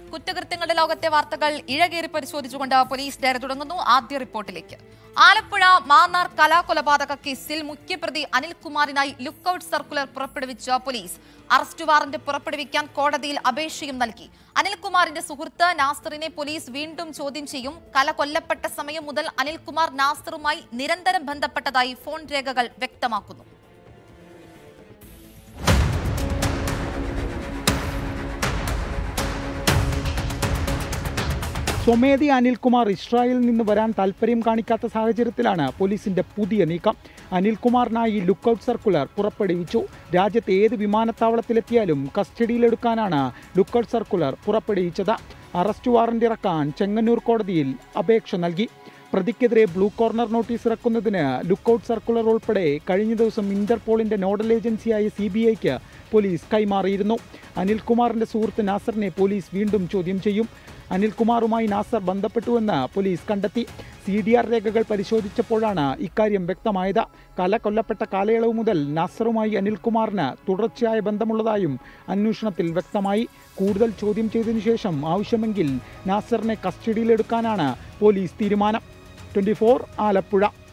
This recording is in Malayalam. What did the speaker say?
കുറ്റകൃത്യങ്ങളുടെ ലോകത്തെ വാർത്തകൾ ഇഴകേറി പരിശോധിച്ചുകൊണ്ട് പോലീസ് ഡയറി തുടങ്ങുന്നു ആദ്യ റിപ്പോർട്ടിലേക്ക് ആലപ്പുഴ മാന്നാർ കലാകൊലപാതക കേസിൽ മുഖ്യപ്രതി അനിൽകുമാറിനായി ലുക്കൌട്ട് സർക്കുലർ പുറപ്പെടുവിച്ച പോലീസ് അറസ്റ്റ് വാറന്റ് പുറപ്പെടുവിക്കാൻ കോടതിയിൽ അപേക്ഷയും നൽകി അനിൽകുമാറിന്റെ സുഹൃത്ത് നാസറിനെ പോലീസ് വീണ്ടും ചോദ്യം ചെയ്യും കല കൊല്ലപ്പെട്ട സമയം മുതൽ അനിൽകുമാർ നാസറുമായി നിരന്തരം ബന്ധപ്പെട്ടതായി ഫോൺ രേഖകൾ വ്യക്തമാക്കുന്നു സ്വമേധി അനിൽകുമാർ ഇസ്രായേലിൽ നിന്ന് വരാൻ താൽപ്പര്യം കാണിക്കാത്ത സാഹചര്യത്തിലാണ് പോലീസിന്റെ പുതിയ നീക്കം അനിൽകുമാറിനായി ലുക്കൌട്ട് സർക്കുലർ പുറപ്പെടുവിച്ചു രാജ്യത്തെ ഏത് വിമാനത്താവളത്തിലെത്തിയാലും കസ്റ്റഡിയിലെടുക്കാനാണ് ലുക്കൌട്ട് സർക്കുലർ പുറപ്പെടുവിച്ചത് അറസ്റ്റ് വാറന്റ് ഇറക്കാൻ ചെങ്ങന്നൂർ കോടതിയിൽ അപേക്ഷ നൽകി പ്രതിക്കെതിരെ ബ്ലൂ കോർണർ നോട്ടീസ് ഇറക്കുന്നതിന് ലുക്കൌട്ട് സർക്കുലർ ഉൾപ്പെടെ കഴിഞ്ഞ ദിവസം ഇന്റർപോളിന്റെ നോഡൽ ഏജൻസിയായ സി ബി ഐക്ക് പോലീസ് കൈമാറിയിരുന്നു അനിൽകുമാറിന്റെ സുഹൃത്ത് നാസറിനെ പോലീസ് വീണ്ടും ചോദ്യം ചെയ്യും അനിൽകുമാറുമായി നാസർ ബന്ധപ്പെട്ടുവെന്ന് പോലീസ് കണ്ടെത്തി സി ഡി ആർ രേഖകൾ പരിശോധിച്ചപ്പോഴാണ് ഇക്കാര്യം വ്യക്തമായത് കല കൊല്ലപ്പെട്ട കാലയളവ് മുതൽ നാസറുമായി അനിൽകുമാറിന് തുടർച്ചയായ ബന്ധമുള്ളതായും അന്വേഷണത്തിൽ വ്യക്തമായി കൂടുതൽ ചോദ്യം ചെയ്തതിനു ശേഷം ആവശ്യമെങ്കിൽ നാസറിനെ കസ്റ്റഡിയിലെടുക്കാനാണ് പോലീസ് തീരുമാനം ട്വൻറ്റി ആലപ്പുഴ